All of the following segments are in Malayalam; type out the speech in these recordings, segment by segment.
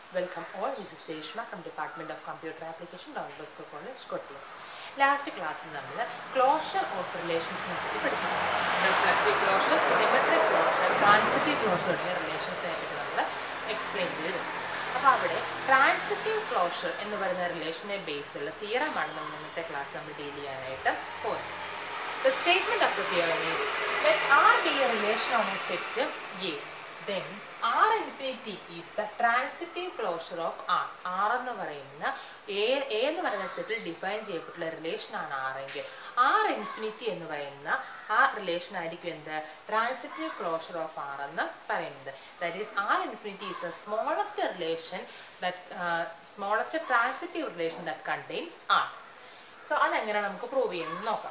Welcome all, this is Reshma from Department of Computer Application, Don Bosco College, Kottayam. Last ക്ലാസ്സിൽ നമ്മൾ ക്ലോഷർ ഓഫ് റിലേഷൻസിനെ പറ്റി പഠിച്ചു reflexive closure symmetric closure transitive closure തുടങ്ങിയ റിലേഷൻസിനെ പറ്റി നമ്മൾ എക്സ്പ്ലെയിൻ ചെയ്തു അപ്പോൾ അവിടെ ട്രാൻസിറ്റീവ് ക്ലോഷർ എന്ന് പറയുന്ന റിലേഷനെ ബേസ് ഉള്ള തിയറമാണ് നമ്മൾ ഇന്നത്തെ ക്ലാസ് നമ്മൾ ഡീൽ ചെയ്യാനായിട്ട് പോകുന്നത് The statement of the theorem is let R be a relation on a set A, then R infinity is the transitive closure of R. R എന്ന് പറയുന്ന A, A എന്ന് പറയുന്ന സെറ്റിൽ ഡിഫൈൻ ചെയ്യപ്പെട്ടുള്ള റിലേഷൻ ആണ് R എങ്കിൽ R ഇൻഫിനിറ്റി എന്ന് പറയുന്ന ആ റിലേഷൻ ആയിരിക്കും എന്ത് ട്രാൻസിറ്റീവ് ക്ലോഷർ ഓഫ് ആർ എന്ന് പറയുന്നത് that is R infinity is the smallest relation that smallest transitive relation that contains R so അതെങ്ങനെയാണ് നമുക്ക് പ്രൂവ് ചെയ്യുന്നത് നോക്കാം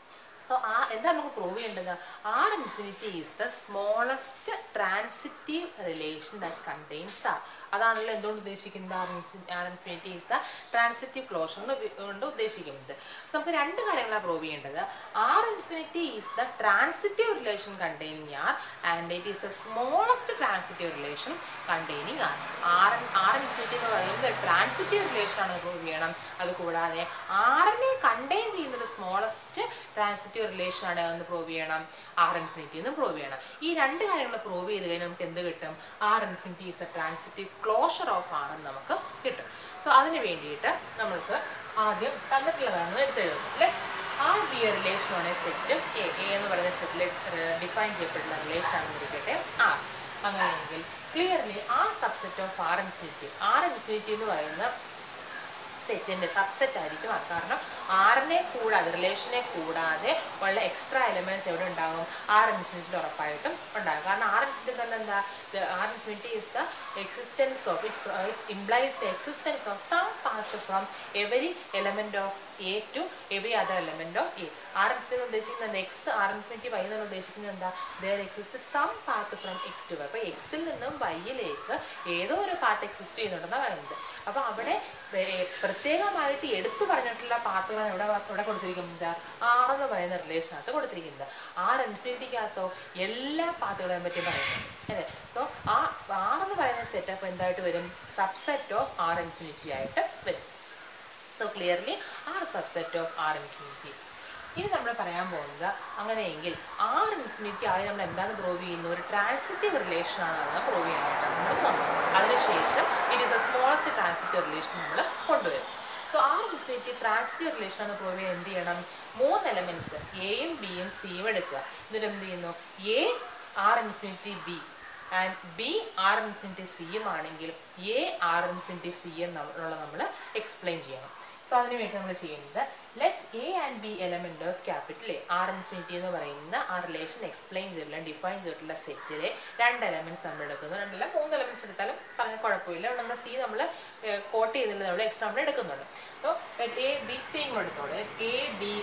സോ ആ എന്താ നമുക്ക് പ്രൂവ് ചെയ്യേണ്ടത് R infinity is the smallest transitive relation that contains R അതാണല്ലോ എന്തുകൊണ്ട് ഉദ്ദേശിക്കുന്നത് R R infinity is the transitive closure കൊണ്ട് ഉദ്ദേശിക്കുന്നത് സോ നമുക്ക് രണ്ട് കാര്യങ്ങളാണ് പ്രൂവ് ചെയ്യേണ്ടത് R infinity is the transitive relation containing R and it is the smallest transitive relation containing R R R infinity എന്ന് പറയുന്നത് ട്രാൻസിറ്റീവ് റിലേഷൻ ആണ് പ്രൂവ് ചെയ്യണം അതുകൂടാതെ ആറിനെ കണ്ടെയ്ൻ ചെയ്യുന്ന ഒരു സ്മോളസ്റ്റ് ട്രാൻസിറ്റീവ് റിലേഷൻ ആണ് എന്ന് പ്രൂവ് ചെയ്യണം ആർ ഇൻഫിനിറ്റി എന്ന് പ്രൂവ് ചെയ്യണം ഈ രണ്ട് കാര്യങ്ങൾ പ്രൂവ് ചെയ്ത് കഴിഞ്ഞാൽ നമുക്ക് എന്ത് കിട്ടും R infinity is a transitive closure of R എന്ന് നമുക്ക് കിട്ടും സോ അതിന് വേണ്ടിയിട്ട് നമ്മൾക്ക് ആദ്യം തന്നിട്ടുള്ള കാര്യങ്ങൾ എടുത്തെഴുതും let R be a relation ആണ് സെറ്റ് എ എ എന്ന് പറയുന്ന സെറ്റിൽ ഡിഫൈൻ ചെയ്യപ്പെട്ടുള്ള റിലേഷൻ ആണെന്നിരിക്കട്ടെ ആർ അങ്ങനെയെങ്കിൽ clearly R subset of R infinity R infinity എന്ന് പറയുന്ന സെറ്റിൻ്റെ സബ്സെറ്റ് ആയിരിക്കും അത് കാരണം ആറിനെ കൂടാതെ റിലേഷനെ കൂടാതെ ഉള്ള എക്സ്ട്രാ എലിമെൻറ്റ്സ് എവിടെ ഉണ്ടാകും ആർ ഇൻഫിനിറ്റിയിൽ ഉറപ്പായിട്ടും ഉണ്ടാകും കാരണം ആർ ഇൻഫിനിറ്റി തന്നെ എന്താ R infinity is the existence of it implies the existence of some part from every element of A to every other element of A R infinity ഉദ്ദേശിക്കുന്നത് എക്സ് ആർ ഇൻഫിനിറ്റി വൈ എന്ന് ഉദ്ദേശിക്കുന്നത് എന്താ there exist some part from X to Y അപ്പോൾ എക്സിൽ നിന്നും വൈയിലേക്ക് ഏതോ ഒരു പാർട്ട് എക്സിസ്റ്റ് ചെയ്യുന്നുണ്ടെന്നാണ് പറയുന്നത് അപ്പോൾ അവിടെ പ്രത്യേകമായിട്ട് എടുത്തു പറഞ്ഞിട്ടുള്ള പാത്തുകളാണ് ഇവിടെ ഇവിടെ കൊടുത്തിരിക്കുന്നത് ആറെന്ന് പറയുന്ന റിലേഷനകത്ത് കൊടുത്തിരിക്കുന്നത് ആർ ഇൻഫിനിറ്റിക്കകത്തോ എല്ലാ പാത്തുകളെയും പറ്റി പറയുന്നത് അല്ലേ സോ ആ ആറെന്ന് പറയുന്ന സെറ്റപ്പ് എന്തായിട്ട് വരും സബ്സെറ്റ് ഓഫ് ആർ ഇൻഫിനിറ്റി ആയിട്ട് വരും so clearly R subset of R infinity ഇനി നമ്മൾ പറയാൻ പോകുന്നത് അങ്ങനെയെങ്കിൽ ആർ ഇൻഫിനിറ്റി ആയി നമ്മൾ എന്താണ് പ്രൂവ് ചെയ്യുന്നത് ഒരു ട്രാൻസിറ്റീവ് റിലേഷൻ ആണ് അതെന്ന് പ്രൂവ് ചെയ്യാനായിട്ടാണ് നമ്മൾ പോകുന്നത് അതിനുശേഷം it is a smallest transitive relation നമ്മൾ കൊണ്ടുവരും so R infinity transitive relation എന്ന് പ്രൂവ് ചെയ്യാൻ എന്ത് ചെയ്യണം മൂന്ന് എലമെൻറ്റ്സ് എയും ബിയും സിയും എടുക്കുക എന്നിട്ട് എന്ത് ചെയ്യുന്നു A R infinity B and B R infinity സിയും ആണെങ്കിൽ എ ആർ ഇൻഫിനിറ്റി സി എന്നുള്ള നമ്മൾ എക്സ്പ്ലെയിൻ ചെയ്യണം സോ അതിന് വേണ്ടി നമ്മൾ ചെയ്യുന്നത് let A and B element of capital A R infinity എന്ന് പറയുന്ന ആ റിലേഷൻ എക്സ്പ്ലെയിൻ ചെയ്തിട്ടുള്ള ഡിഫൈൻ ചെയ്തിട്ടുള്ള സെറ്റിലെ രണ്ട് എലമെന്റ്സ് നമ്മൾ എടുക്കുന്നു രണ്ടല്ല മൂന്ന് എലമെന്റ്സ് എടുത്താലും പറഞ്ഞ കുഴപ്പമില്ല നമ്മൾ സി നമ്മൾ കോട്ട് ചെയ്തില്ല നമ്മൾ എക്സ്ട്രാ നമ്മൾ എടുക്കുന്നുണ്ട് സോ എ ബി സി കൂടെ എടുത്തോളൂ A B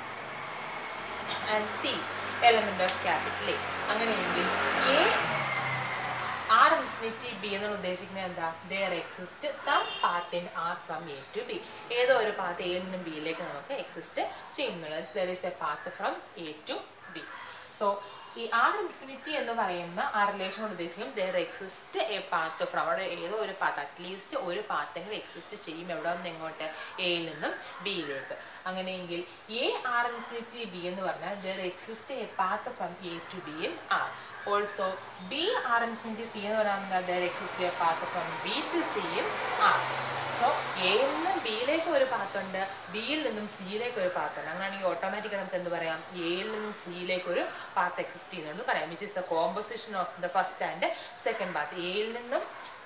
and C element of capital A അങ്ങനെയെങ്കിൽ എ ആർ ഇൻഫിനിറ്റി ബി എന്നാണ് ഉദ്ദേശിക്കുന്നത് എന്താ there exist some path in R from A to B ഏതോ ഒരു പാത്ത് എയിൽ നിന്നും ബിയിലേക്ക് നമുക്ക് എക്സിസ്റ്റ് ചെയ്യുന്നുള്ളത് there is a path from A to B so ഈ ആർ ഇൻഫിനിറ്റി എന്ന് പറയുന്ന ആ റിലേഷനോട് ഉദ്ദേശിക്കും there exist a path from അവിടെ ഏതോ ഒരു പാത്ത് അറ്റ്ലീസ്റ്റ് ഒരു പാത്തെങ്കിലും എക്സിസ്റ്റ് ചെയ്യും എവിടെ നിന്ന് എങ്ങോട്ട് എയിൽ നിന്നും ബിയിലേക്ക് അങ്ങനെയെങ്കിൽ എ ആർ ഇൻഫിനിറ്റി ബി എന്ന് പറഞ്ഞാൽ there exist a path from A to B in R also B R infinity C എന്ന് പറയുന്നത് there exist a path from B to C in R so എയിൽ നിന്നും ബിയിലേക്ക് ഒരു പാത്തുണ്ട് ബിയിൽ നിന്നും സിയിലേക്ക് ഒരു പാത്തുണ്ട് അങ്ങനെയാണെങ്കിൽ ഓട്ടോമാറ്റിക്കലി നമുക്ക് എന്ത് പറയാം എയിൽ നിന്നും സിയിലേക്ക് ഒരു പാത്ത് എക്സിസ്റ്റ് ചെയ്യുന്നുണ്ട് പറയാം which is the composition of the first and second path എയിൽ നിന്നും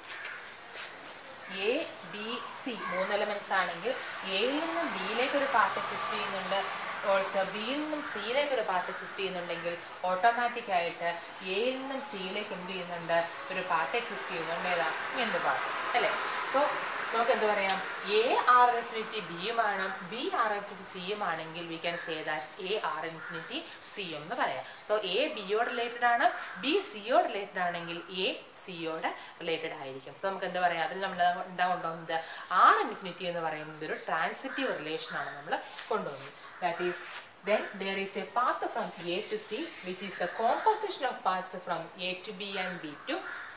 എ ബി സി മൂന്ന് എലമെന്റ്സ് ആണെങ്കിൽ എയിൽ നിന്നും ബിയിലേക്ക് ഒരു പാത്ത് എക്സിസ്റ്റ് ചെയ്യുന്നുണ്ട് ഓൾസോ ബിയിൽ നിന്നും സിയിലേക്ക് ഒരു പാത്ത് എക്സിസ്റ്റ് ചെയ്യുന്നുണ്ടെങ്കിൽ ഓട്ടോമാറ്റിക് ആയിട്ട് എയിൽ നിന്നും സിയിലേക്ക് എന്ത് ചെയ്യുന്നുണ്ട് ഒരു പാത്ത് എക്സിസ്റ്റ് ചെയ്യുന്നുണ്ട് ഏതാ ഇങ്ങനത്തെ പാത്ത് അല്ലേ സോ നമുക്ക് എന്ത് പറയാം എ ആർ ഇൻഫിനിറ്റി ബിയുമാണ് ബി ആർ ഇൻഫിനിറ്റി സിയും ആണെങ്കിൽ we can say that A R infinity C എന്ന് പറയാം സോ എ ബിയോട് റിലേറ്റഡ് ആണ് ബി സിയോട് റിലേറ്റഡ് ആണെങ്കിൽ എ സിയോട് റിലേറ്റഡ് ആയിരിക്കും സോ നമുക്ക് എന്താ പറയാം അതിൽ നമ്മൾ എന്താ കൊണ്ടുവന്നത് ആർ ഇൻഫിനിറ്റി എന്ന് പറയുന്നത് ഒരു ട്രാൻസിറ്റീവ് റിലേഷൻ ആണ് നമ്മൾ കൊണ്ടുവന്നത് that is then there is a path from A to C which is the composition of paths from A to B and B to C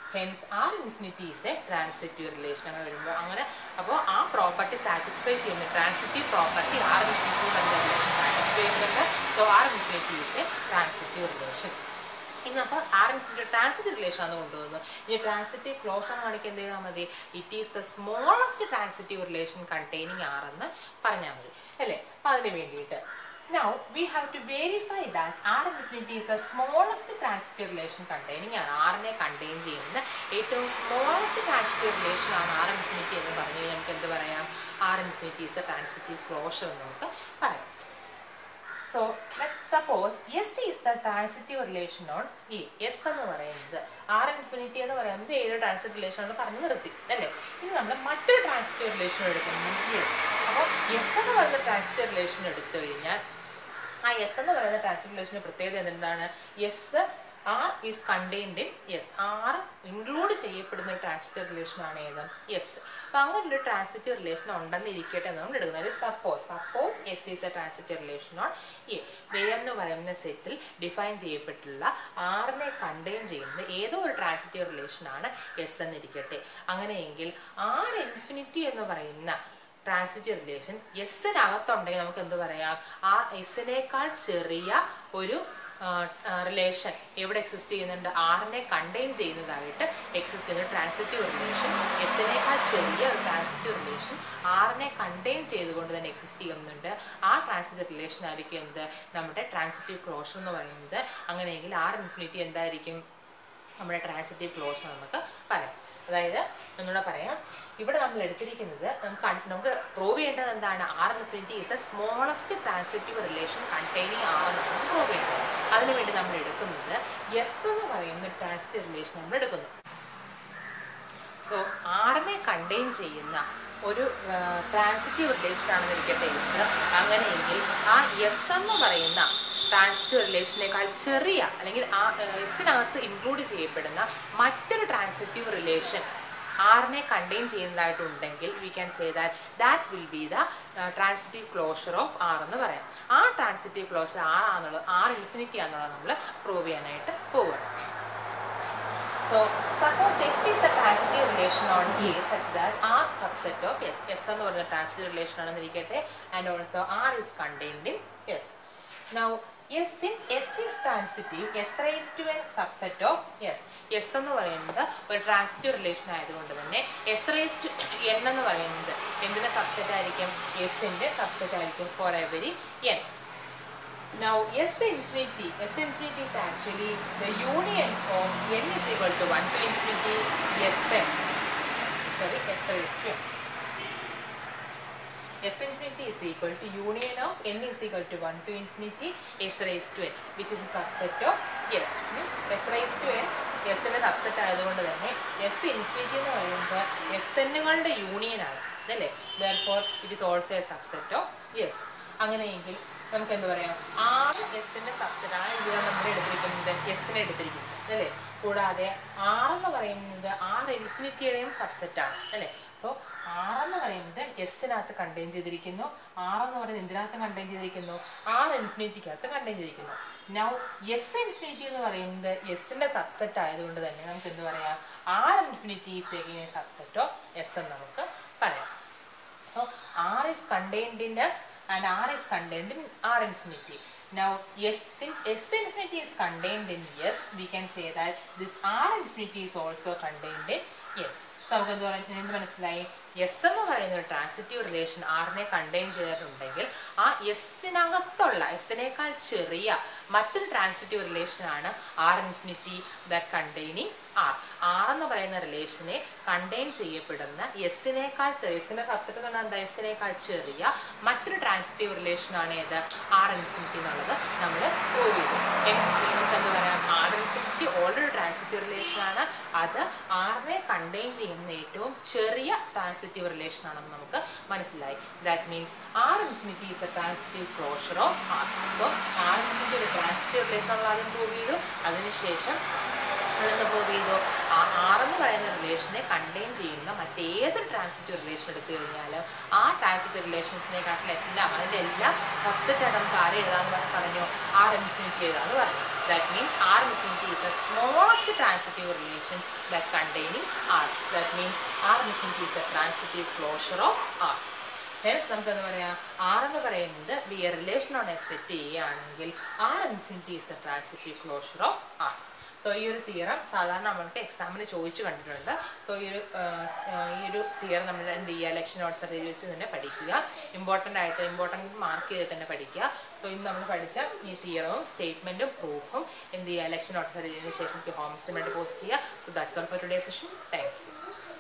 hence R infinity is a transitive relation അങ്ങനെ വരുമ്പോൾ അങ്ങനെ അപ്പോൾ ആ പ്രോപ്പർട്ടി സാറ്റിസ്ഫൈ ചെയ്യുന്ന ട്രാൻസിറ്റീവ് പ്രോപ്പർട്ടി ആർ ഇൻഫിനിറ്റി എന്ന റിലേഷൻ സാറ്റിസ്ഫൈ ചെയ്യുന്നുണ്ട് so R infinity is a transitive relation ഇനി അപ്പോൾ ആർ ഇൻഫിനിറ്റി ട്രാൻസിറ്റീവ് റിലേഷൻ ആണ് കൊണ്ടുവന്നത് ഇനി ട്രാൻസിറ്റീവ് ക്ലോസ് ആണ് കാണിക്കാൻ എന്ത് ചെയ്താൽ മതി it is the smallest transitive relation containing R എന്ന് പറഞ്ഞാൽ മതി അല്ലേ അപ്പോൾ അതിന് വേണ്ടിയിട്ട് Now we have to verify that R infinity is the smallest transitive relation containing ആണ് ആറിനെ കണ്ടെയ്ൻ ചെയ്യുന്ന ഏറ്റവും സ്മോളസ്റ്റ് ട്രാൻസിറ്റീവ് റിലേഷൻ ആണ് ആർ ഇൻഫിനിറ്റി എന്ന് പറഞ്ഞു കഴിഞ്ഞാൽ നമുക്ക് എന്ത് പറയാം R infinity is a transitive closure എന്ന് നമുക്ക് പറയാം so let suppose S is the transitive relation on E S എന്ന് പറയുന്നത് ആർ ഇൻഫിനിറ്റി എന്ന് പറയുന്നത് ഏഴ് ട്രാൻസിറ്റീവ് റിലേഷൻ ആണ് പറഞ്ഞു നിർത്തി അല്ലേ ഇനി നമ്മൾ മറ്റൊരു ട്രാൻസിറ്റീവ് റിലേഷൻ എടുക്കുന്നു എസ് അപ്പോൾ എസ് എന്ന് പറയുന്ന ട്രാൻസിറ്റീവ് റിലേഷൻ എടുത്തു കഴിഞ്ഞാൽ ആ എസ് എന്ന് പറയുന്ന ട്രാൻസിറ്റീവ് റിലേഷൻ്റെ പ്രത്യേകത എന്താണ് S R is contained in S R include ചെയ്യപ്പെടുന്ന ഒരു ട്രാൻസിറ്റീവ് റിലേഷൻ ആണ് ഏത് യെസ് അപ്പം അങ്ങനെ ഒരു ട്രാൻസിറ്റീവ് റിലേഷൻ ഉണ്ടെന്ന് ഇരിക്കട്ടെ എന്ന് നമ്മൾ എടുക്കുന്നത് suppose suppose S is a transitive relation on A വേ എന്ന് പറയുന്ന സെറ്റിൽ ഡിഫൈൻ ചെയ്യപ്പെട്ടുള്ള ആറിനെ കണ്ടെയ്ൻ ചെയ്യുന്ന ഏതോ ഒരു ട്രാൻസിറ്റീവ് റിലേഷൻ ആണ് എസ് എന്നിരിക്കട്ടെ അങ്ങനെയെങ്കിൽ ആർ ഇൻഫിനിറ്റി എന്ന് പറയുന്ന ട്രാൻസിറ്റീവ് റിലേഷൻ എസ്സിനകത്തുണ്ടെങ്കിൽ നമുക്ക് എന്ത് പറയാം ആ എസ്സിനേക്കാൾ ചെറിയ ഒരു റിലേഷൻ എവിടെ എക്സിസ്റ്റ് ചെയ്യുന്നുണ്ട് ആറിനെ കണ്ടെയ്ൻ ചെയ്യുന്നതായിട്ട് എക്സിസ്റ്റ് ചെയ്യുന്ന ട്രാൻസിറ്റീവ് റിലേഷൻ എസ്സിനേക്കാൾ ചെറിയ ഒരു ട്രാൻസിറ്റീവ് റിലേഷൻ ആറിനെ കണ്ടെയ്ൻ ചെയ്തുകൊണ്ട് തന്നെ എക്സിസ്റ്റ് ചെയ്യുന്നുണ്ട് ആ ട്രാൻസിറ്റീവ് റിലേഷൻ ആയിരിക്കും എന്ത് നമ്മുടെ ട്രാൻസിറ്റീവ് ക്ലോഷർ എന്ന് പറയുന്നത് അങ്ങനെയെങ്കിൽ ആർ ഇൻഫിനിറ്റി എന്തായിരിക്കും നമ്മുടെ ട്രാൻസിറ്റീവ് ക്ലോഷർ നമുക്ക് പറയാം അതായത് ഒന്നുകൂടെ പറയാം ഇവിടെ നമ്മൾ എടുത്തിരിക്കുന്നത് നമുക്ക് കൺ- നമുക്ക് പ്രൂവ് ചെയ്യേണ്ടത് എന്താണ് R infinity is the smallest transitive relation containing R എന്നാണ് പ്രൂവ് ചെയ്യേണ്ടത് അതിനുവേണ്ടി നമ്മൾ എടുക്കുന്നത് എസ് എന്ന് പറയുന്ന ട്രാൻസിറ്റീവ് റിലേഷൻ നമ്മൾ എടുക്കുന്നു സോ ആറിനെ കണ്ടെയ്ൻ ചെയ്യുന്ന ഒരു ട്രാൻസിറ്റീവ് റിലേഷൻ ആണെന്ന് ഇരിക്കട്ടെ എസ് അങ്ങനെയെങ്കിൽ ആ എസ് എന്ന് പറയുന്ന ട്രാൻസിറ്റീവ് റിലേഷനേക്കാൾ ചെറിയ അല്ലെങ്കിൽ ആ എസ്സിനകത്ത് ഇൻക്ലൂഡ് ചെയ്യപ്പെടുന്ന മറ്റൊരു ട്രാൻസിറ്റീവ് റിലേഷൻ ആറിനെ കണ്ടെയ്ൻ ചെയ്യുന്നതായിട്ടുണ്ടെങ്കിൽ we can say that that will be the transitive closure of R എന്ന് പറയാം ആ ട്രാൻസിറ്റീവ് ക്ലോഷർ ആർ ആണെന്നുള്ളത് ആർ ഇൻഫിനിറ്റി ആണെന്നുള്ളത് നമ്മൾ പ്രൂവ് ചെയ്യാനായിട്ട് പോവുകയാണ് So suppose S is the transitive relation on A such that R subset of S. S എന്ന് പറയുന്ന transitive relation ആണെന്ന് ഇരിക്കട്ടെ and also R is contained in S. Now S since S is transitive, S raised to n subset of S. S എന്ന് പറയുന്നത് ഒരു ട്രാൻസിറ്റീവ് റിലേഷൻ ആയതുകൊണ്ട് തന്നെ എസ് റേസ് ടു എൻ എന്ന് പറയുന്നത് എന്തിൻ്റെ സബ്സെറ്റ് ആയിരിക്കും എസിൻ്റെ സബ്സെറ്റ് ആയിരിക്കും for every N Now S infinity, S infinity is actually the union of n is equal to 1 to infinity Sn. Sorry, S raised to n. S infinity is equal to union of n is equal to 1 to infinity S raised to n which is a subset of S. ഉം. S raised to n S ന്റെ സബ്സെറ്റ് ആയതുകൊണ്ട് തന്നെ S ഇൻഫിനിറ്റി എന്ന് പറയുന്നത് എസ് എന്നുകളുടെ യൂണിയൻ ആണ് അല്ലേ though it is also a subset of yes അങ്ങനെയെങ്കിൽ നമുക്ക് എന്ത് പറയാം ആറ് എസിന്റെ സബ്സെറ്റ് ആണ് ഇതിലാണ് നമ്മൾ എടുത്തിരിക്കുന്നത് എസിനെ എടുത്തിരിക്കുന്നത് അല്ലേ കൂടാതെ ആറെന്ന് പറയുന്നത് ആറ് ഇൻഫിനിറ്റിയുടെയും സബ്സെറ്റ് ആണ് അല്ലേ സോ ആറെന്ന് പറയുന്നത് എസിനകത്ത് കണ്ടെയ്ൻ ചെയ്തിരിക്കുന്നു ആറെന്ന് പറയുന്നത് എന്തിനകത്ത് കണ്ടെയ്ൻ ചെയ്തിരിക്കുന്നു ആറ് ഇൻഫിനിറ്റിക്കകത്ത് കണ്ടെയ്ൻ ചെയ്തിരിക്കുന്നു നൗ എസ് ഇൻഫിനിറ്റി എന്ന് പറയുന്നത് എസിന്റെ സബ്സെറ്റ് ആയതുകൊണ്ട് തന്നെ നമുക്ക് എന്ത് പറയാം R infinity is subset of S എന്ന് നമുക്ക് പറയാം So R is contained in S and R is contained in R infinity. Now, yes, since S infinity is contained in S, we can say that this R infinity is also contained in S. So, നമുക്ക് എന്ത് പറയാം എന്ത് മനസ്സിലായി എസ് എന്ന് പറയുന്ന ഒരു ട്രാൻസിറ്റീവ് റിലേഷൻ ആറിനെ കണ്ടെയ്ൻ ചെയ്തിട്ടുണ്ടെങ്കിൽ ആ എസ്സിനകത്തുള്ള എസ്സിനേക്കാൾ ചെറിയ മറ്റൊരു ട്രാൻസിറ്റീവ് റിലേഷനാണ് R infinity that containing R R എന്ന് പറയുന്ന റിലേഷനെ കണ്ടെയ്ൻ ചെയ്യപ്പെടുന്ന എസ്സിനേക്കാൾ ചെറിയ എസ്സിൻ്റെ സബ്സെറ്റ് എന്ന് പറഞ്ഞാൽ എന്താ എസ്സിനേക്കാൾ ചെറിയ മറ്റൊരു ട്രാൻസിറ്റീവ് റിലേഷനാണ് ഏത് ആർ ഇൻഫിനിറ്റി എന്നുള്ളത് നമ്മൾ പ്രൂവ് ചെയ്തു നെക്സ്റ്റ് നമുക്ക് എന്താ പറയാം ആർ ഇൻഫിനിറ്റി ഓൾറെഡി ട്രാൻസിറ്റീവ് റിലേഷനാണ് അത് ആറിനെ കണ്ടെയ്ൻ ചെയ്യുന്ന ഏറ്റവും ചെറിയ ട്രാൻസിറ്റീവ് റിലേഷൻ ആണെന്ന് നമുക്ക് മനസ്സിലായി that means R infinity is a transitive closure of R so R infinity ഒരു ട്രാൻസിറ്റീവ് റിലേഷൻ ആദ്യം പ്രൂവ് ചെയ്തു അതിനുശേഷം നമ്മളെന്ത് പ്രൂവ് ചെയ്തു ആർ എന്ന് പറയുന്ന റിലേഷനെ കണ്ടെയ്ൻ ചെയ്യുന്ന മറ്റേതൊരു ട്രാൻസിറ്റീവ് റിലേഷൻ എടുത്തു കഴിഞ്ഞാലും ആ ട്രാൻസിറ്റീവ് റിലേഷൻസിനെക്കാട്ടിൽ എല്ലാം അതിൻ്റെ എല്ലാ സബ്സെറ്റ് ആയിട്ട് നമുക്ക് ആരെ എഴുതാമെന്ന് പറഞ്ഞു ആർ ഇൻഫിനിറ്റി എഴുതാമെന്ന് പറഞ്ഞു that means R infinity is the smallest transitive relation that containing R that means R infinity is the transitive closure of R hence നമുക്ക് എന്താ പറയാ ആർ എന്ന് പറയുന്നത് be a relation on a set ചെയ്യുകയാണെങ്കിൽ R infinity is the transitive closure of R so ഈ ഒരു തിയറം സാധാരണ നമ്മൾക്ക് എക്സാമിന് ചോദിച്ചു കണ്ടിട്ടുണ്ട് സോ ഈ ഒരു ആ, ആ, ഈ ഒരു തിയറം നമ്മൾ എന്ത് ചെയ്യുക ലക്ഷൻ നോട്ട്സ് എഴുതി വെച്ച് തന്നെ പഠിക്കുക ഇമ്പോർട്ടൻ്റ് ആയിട്ട് ഇമ്പോർട്ടൻ്റ് മാർക്ക് ചെയ്തിട്ട് തന്നെ പഠിക്കുക സോ ഇന്ന് നമ്മൾ പഠിച്ച ഈ തിയറവും സ്റ്റേറ്റ്മെൻറ്റും പ്രൂഫും എന്ത് ചെയ്യുക ലക്ഷൻ നോട്ട്സ് എഴുതിയതിന് ശേഷം നമുക്ക് ഹോം അസൈൻമെൻറ്റ് പോസ്റ്റ് ചെയ്യുക so that's all for today session thank U